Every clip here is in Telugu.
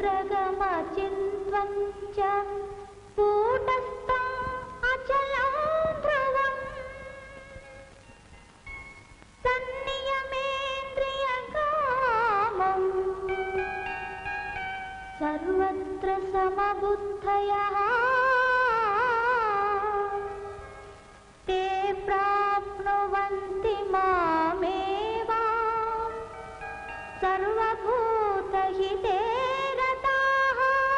సముద్రగమచిన్వం చ కూటస్థం అచలం ధ్రువం సంనియమేంద్రియకామం సర్వత్ర సమబుద్ధయः ते प्राप्नुवन्ति मामेव सर्वभूतहिते रताः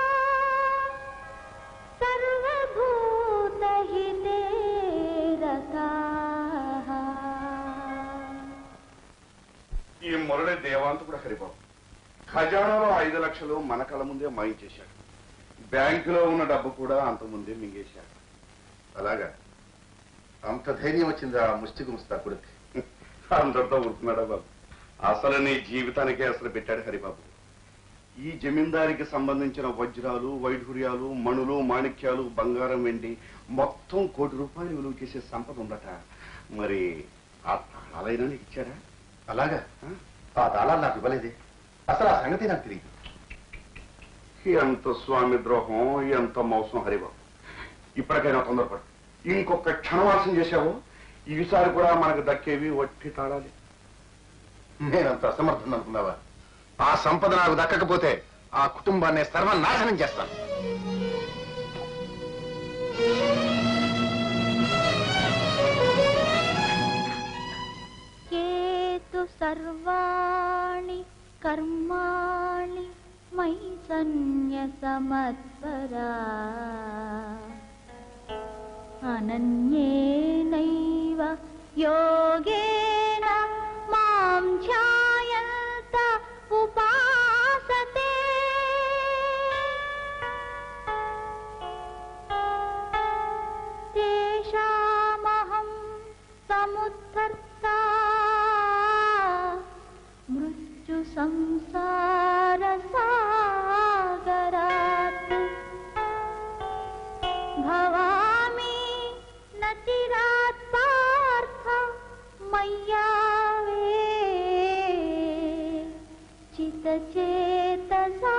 सर्वभूतहिते रताः ఈ మురళి దేవాంతకుడు హరిబాబు ఖజానాలో ఐదు లక్షలు మన కళ్ళ ముందే మాయించేశాడు బ్యాంకులో ఉన్న డబ్బు కూడా అంత ముందే మింగేశాడు అలాగా అంత ధైర్యం వచ్చింది ఆ ముష్టి గుమస్తాకుడికి అందరితో ఊరుకున్నాడా బాబు అసలు నీ జీవితానికే అసలు పెట్టాడు హరిబాబు ఈ జమీందారికి సంబంధించిన వజ్రాలు వైఢూర్యాలు మణులు మాణిక్యాలు బంగారం వెండి మొత్తం కోటి రూపాయలు విలువ చేసే సంపద ఉందట మరి ఆ తాళాలైనా నీకు ఇచ్చాడా అలాగా ఆ? ఆ తాళాలు నాకు ఇవ్వలేదే అసలు ఆ సంగతి నాకు తెలియదు ఎంత స్వామి ద్రోహం ఎంత మోసం హరిబాబు ఇప్పటికైనా తొందరపడు ఇంకొక క్షణవాసం చేశావు ఈసారి కూడా మనకు దక్కేవి వట్టి తాళాలి నేనంత అసమర్థం అనుకున్నావా ఆ సంపద నాకు దక్కకపోతే ఆ కుటుంబాన్ని సర్వనాశనం చేస్తాను केतु सर्वाणि कर्माणि मयि सन्न्यसमत्परा अनन्येनैव योगेन मां ध्यायन्त उपासते तेषामहं समुद्धर्ता मृत्युसंसारसागरात् भवामि न चिरात् पार्थ मय्यावे चितचेतसा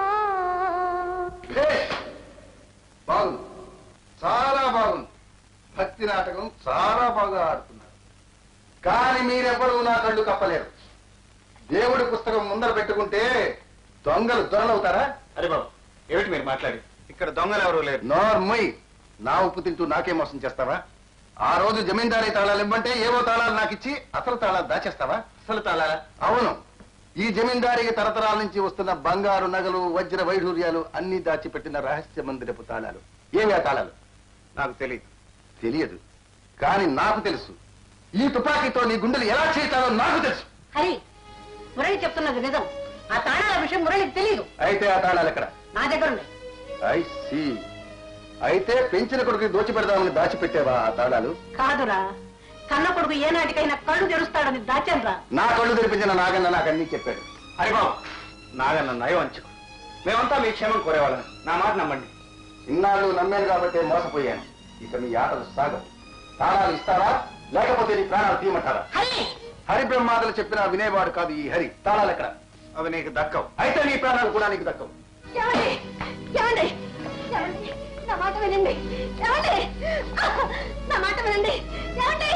బాగుంది చాలా బాగుంది భక్తి నాటకం చాలా బాగా ఆడుతున్నారు కానీ మీరెవ్వరూ నా కళ్ళు కప్పలేరు దేవుడి పుస్తకం ముందర పెట్టుకుంటే దొంగలు దొరలవుతారా అరే బాబు ఏమిటి మీరు మాట్లాడి ఇక్కడ దొంగలు ఎవరు లేరు నోర్మయ్ నా ఉప్పు తింటూ నాకే మోసం చేస్తావా ఆ రోజు జమీందారీ తాళాలు ఇవ్వంటే ఏవో తాళాలు నాకు ఇచ్చి అసలు తాళాలు దాచేస్తావా అసలు తాళాలా అవును ఈ జమీందారికి తరతరాల నుంచి వస్తున్న బంగారు నగలు వజ్ర వైఢూర్యాలు అన్ని దాచిపెట్టిన రహస్య మందిరపు తాళాలు ఏవి ఆ తాళాలు నాకు తెలియదు తెలియదు కానీ నాకు తెలుసు ఈ తుపాకీతో నీ గుండెలు ఎలా చేస్తానో నాకు తెలుసు హరి మురళి చెప్తున్నది నిజం ఆ తాళాల విషయం మురళికి తెలియదు అయితే ఆ తాళాలు ఎక్కడ నా దగ్గర ఉన్నాయి ఐ సి అయితే పెంచిన కొడుకు దోచిపెడదామని దాచిపెట్టావా ఆ తాళాలు కాదురా కన్న కొడుకు ఏనాటికైనా కళ్ళు తెరుస్తాడని దాచానురా నా కళ్ళు తెరిపించిన నాగన్న నాకు అన్ని చెప్పాడు అరే బాబు నాగన్న నయం అంచుకు మేమంతా మీ క్షేమం కోరేవాళ్ళం నా మాట నమ్మండి ఇన్నాళ్ళు నమ్మాను కాబట్టి మోసపోయాను ఇక మీ ఆటలు సాగవు తాళాలు ఇస్తారా లేకపోతే నీ ప్రాణాలు తీయమంటారా హరి హరి బ్రహ్మాదులు చెప్పిన వినేవాడు కాదు ఈ హరి తాళాలు ఎక్కడ అవి నీకు దక్కవు అయితే నీ ప్రాణాలు కూడా నీకు దక్కవు ఏమండి ఏమండి ఏమండి నా మాట వినండి ఏమండి నా మాట వినండి ఏమండి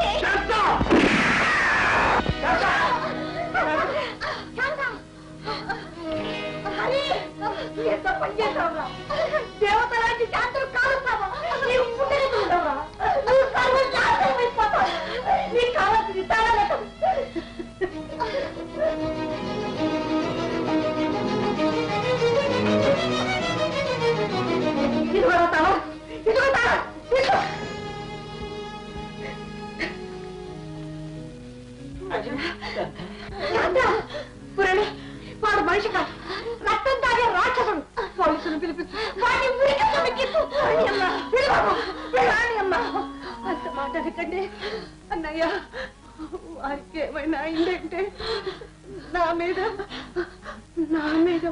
శాంతం! హరి ఎంత పని చేశావురా దేవత లాంటి శాంతులు కాలుస్తావా నీవు పుట్టేస్తున్నావా నువ్వు సర్వశాంతం అయిపోతావు నీకు కావాల్సింది తాళలేక ఇదిగో తాళం ఇదిగో తాళం ఇదిగో శాంత! పురణి వాడు మనిషి కాదు రక్తం తాగే రాక్షసుడు పోలీసులు పిలిపించు వాడిని ఉరికి తొలగించు. రాణి అమ్మ, పిలవకు. రాణి అమ్మ. అంత మాట అనకండి అన్నయ్య వారికి ఏమైనా అయిందంటే నా మీద నా మీద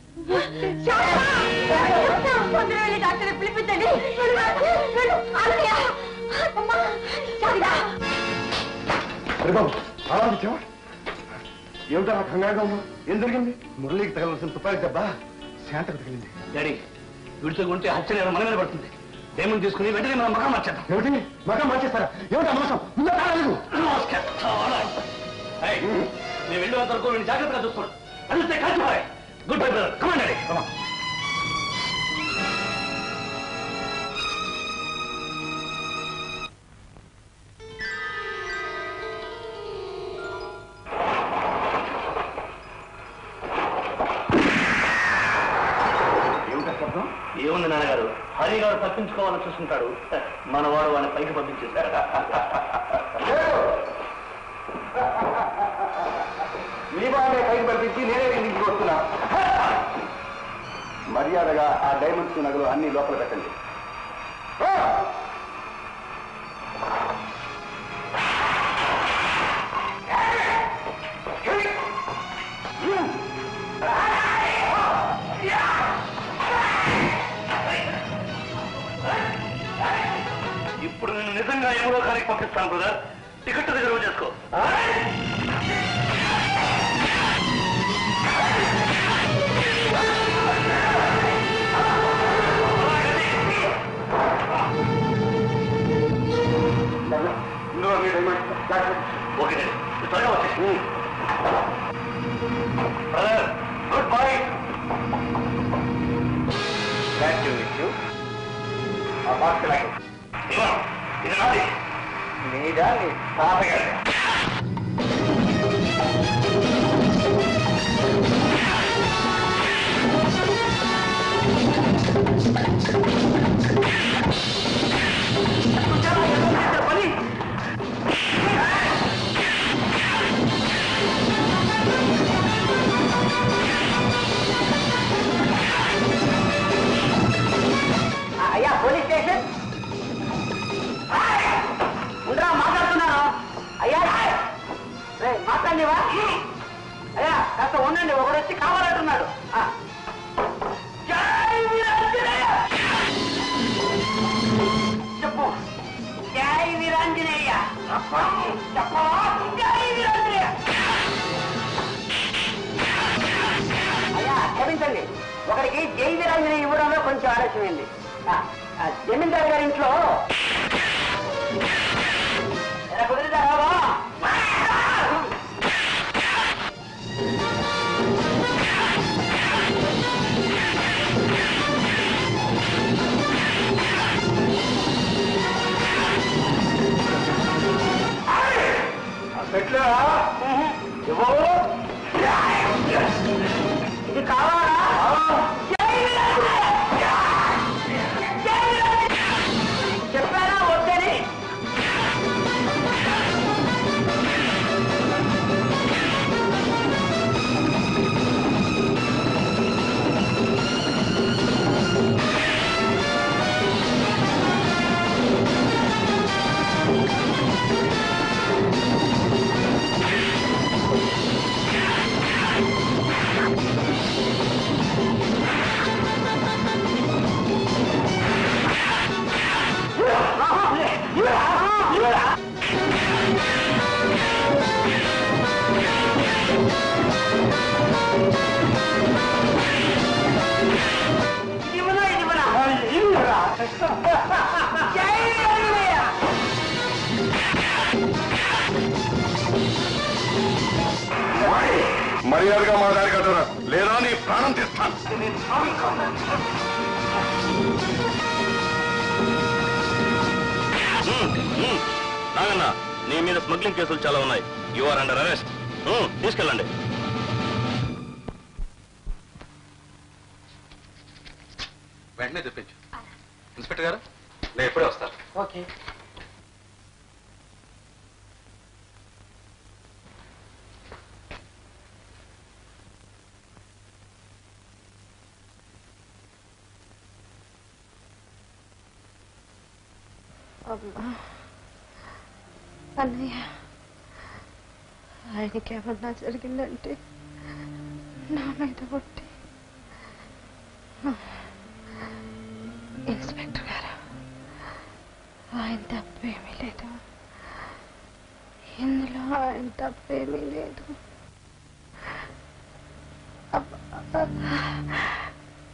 పొద్దున డాక్టర్ పిలిపించండి వెళ్ళు, వెళ్ళు. అన్నయ్య అమ్మ శారదా హరిబాబు తాళాలు ఇచ్చావా ఏమిటా కంగారుగా ఉన్నావు ఏం జరిగింది మురళికి తగలవలసిన తుపాకీ దెబ్బ శాంతకు తగిలింది డాడీ వీడితో ఉంటే హత్య మన మీద పడుతుంది డైమండ్ తీసుకుని వెంటనే మనం మకం మార్చేద్దాం ఏమిటి మగం మార్చేస్తారా ఏమిటి ఆ మోసం ముందు తాగలేదు నేను వెళ్ళి వరకు నేను జాగ్రత్తగా చూసుకోండి అదిస్తే కాల్చిపోయి గుడ్ బై బ్రదర్ కమాండ్ డాడీ కమాన్ ఏమిటా శబ్దం ఏముంది నాన్నగారు హరి గారు తప్పించుకోవాలని చూస్తుంటాడు మనవాడు వాడిని పైకి పంపించేశాడు మీ బాగా పైకి పంపించి నేనే ఇంటికి వస్తున్నా మర్యాదగా ఆ డైమండ్స్ నగలు అన్ని లోపల పెట్టండి ఆ! ఇప్పుడు నేను నిజంగా ఎవరో కారికి పంపిస్తాను బ్రదర్ టికెట్ రిజర్వ్ చేసుకో ఇందులో మీ డైమండ్స్ జాగ్రత్త. ఓకే డాడీ త్వరగా వచ్చేసి brother good bye Glad to meet you. ఆ బాక్స్ లాగే ఇది నాది నీదా నీ తాతగారి అయ్యా పోలీస్ స్టేషన్ ఉండరా మాట్లాడుతున్నాను అయ్యా రేయ్, మాట్లాడివా అయ్యా కాస్త ఉండండి ఒకడు వచ్చి కావాలంటున్నాడు ఆ. జై వీరాంజనేయ! చెప్పు జై వీరాంజనేయ చెప్పవా జై వీరాంజనేయ అయ్యా క్షమించండి ఒకరికి జై వీరాంజనేయ ఇవ్వడంలో కొంచెం ఆలస్యమైంది ఆ, ఆ, జమీందారు గారి ఇంట్లో ఎలా కుదిరిందా బాబా? పెట్లా ఇది కావాలా జై వీరాంజనేయ! జై వీరాంజనేయ! చెప్పారా వద్దని ఇది ఇవ్వనా, ఇది ఇవ్వనా? జై వీరాంజనేయ! మర్యాదగా మా దారి కట్టరా లేదా నీ ప్రాణం తీస్తాను నాగన్న నీ మీద స్మగ్లింగ్ కేసులు చాలా ఉన్నాయి యు ఆర్ అండర్ అరెస్ట్ తీసుకెళ్ళండి వెంటనే తెప్పించు ఇన్స్పెక్టర్ గారు నేను ఎప్పుడే వస్తాను ఓకే అమ్మా అన్నయ్య ఆయనకి ఏమన్నా జరిగిందంటే నా మీద కొట్టి ఇన్స్పెక్టర్ గారు ఆయన తప్పేమీ లేదు ఇందులో ఆయన తప్పేమీ లేదు అబ్బా.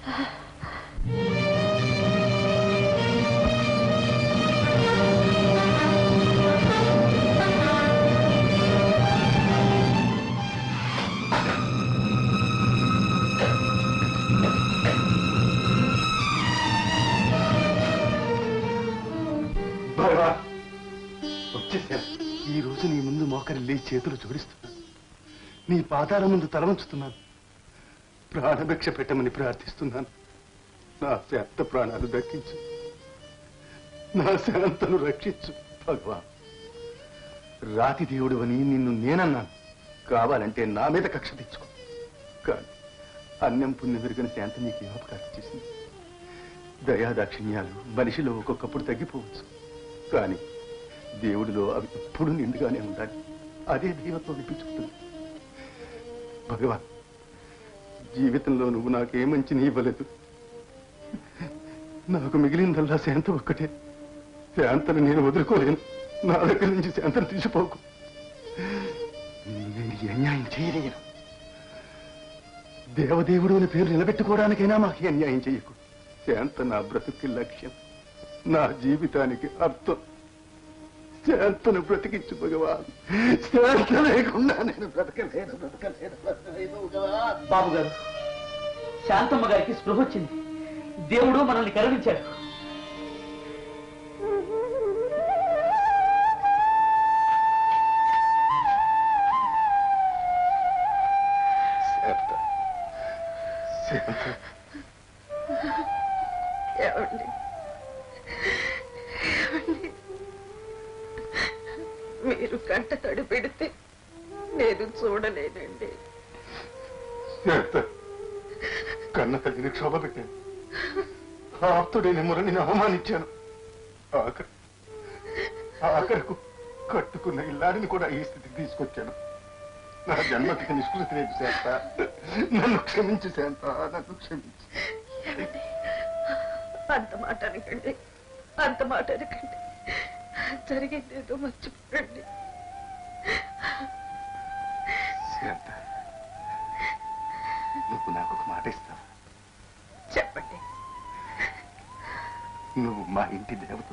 భగవా వచ్చేసాను ఈ రోజు నీ ముందు మోకరిల్లి చేతులు జోడిస్తున్నాను నీ పాదాల ముందు తల వంచుతున్నాను ప్రాణభిక్ష పెట్టమని ప్రార్థిస్తున్నాను నా శాంత ప్రాణాలు దక్కించు నా శాంతను రక్షించు భగవా రాతి దేవుడువని నిన్ను నేనన్నాను కావాలంటే నా మీద కక్ష తెచ్చుకో కానీ అన్నం పుణ్యం ఎరుగని శాంతి నీకు జ్ఞాపకాలు చేసింది దయాదాక్షిణ్యాలు మనిషిలో ఒక్కొక్కప్పుడు తగ్గిపోవచ్చు కానీ దేవుడిలో అవి ఎప్పుడు నిండుగానే ఉండాలి అదే దైవత్వం అనిపించుకుంటుంది భగవాన్ జీవితంలో నువ్వు నాకే మంచి నీ ఇవ్వలేదు నాకు మిగిలిందల్లా శాంత ఒక్కటే శాంతను నేను వదులుకోలేను నా దగ్గర నుంచి శాంతను తీసిపోకు నేను ఈ అన్యాయం చేయలేను దేవదేవుడు అని పేరు నిలబెట్టుకోవడానికైనా మాకు ఈ అన్యాయం చేయకు శాంత నా బ్రతుకి లక్ష్యం నా జీవితానికి అర్థం శాంతను బ్రతికించు భగవాన్ శాంత లేకుండా నేను బ్రతకలేను బ్రతకలేను బ్రతకలేను భగవాన్ బాబు గారు శాంతమ్మ గారికి స్పృహ వచ్చింది దేవుడు మనల్ని కరుణించాడు శాంత శాంత ఏమండి ఏమండి? మీరు కంట తడి పెడితే నేను చూడలేనండి శాంత కన్న తల్లిని క్షోభ పెట్టాను ఆప్తుడైన మురళిని అవమానించాను ఆఖరి ఆఖరకు కట్టుకున్న ఇల్లాడిని కూడా ఈ స్థితికి తీసుకొచ్చాను నా జన్మకి నిష్కృతి లేదు శాంత నన్ను క్షమించు శాంత నన్ను క్షమించు అంత మాట అనకండి అంత మాట అనకండి జరిగింది ఏదో మర్చిపోండి శాంత నువ్వు నాకు ఒక మాట ఇస్తావు చెప్పండి నువ్వు మా ఇంటి దేవత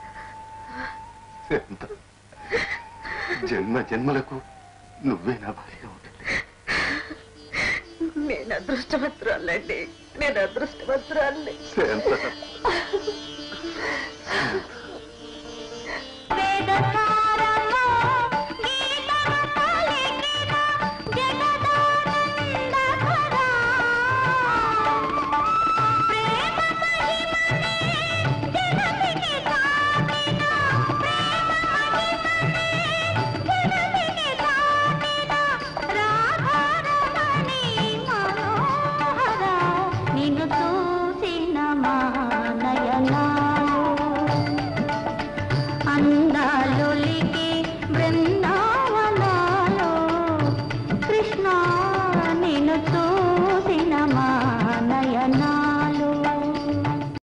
శాంత జన్మ జన్మలకు నువ్వే నా భార్య ఉంటుంది నేను అదృష్టవంతురాలండి నేను అదృష్టవంతురాలని శాంత వేదసారమో గీతము పలికిన జగదానందకరా. ప్రేమ మహిమనే జగతికి చాటిన, ప్రేమ మహిమనే జగతికి చాటిన రాధారమణి మనోహర, నిన్ను చూసిన మా నయనాలు అన్న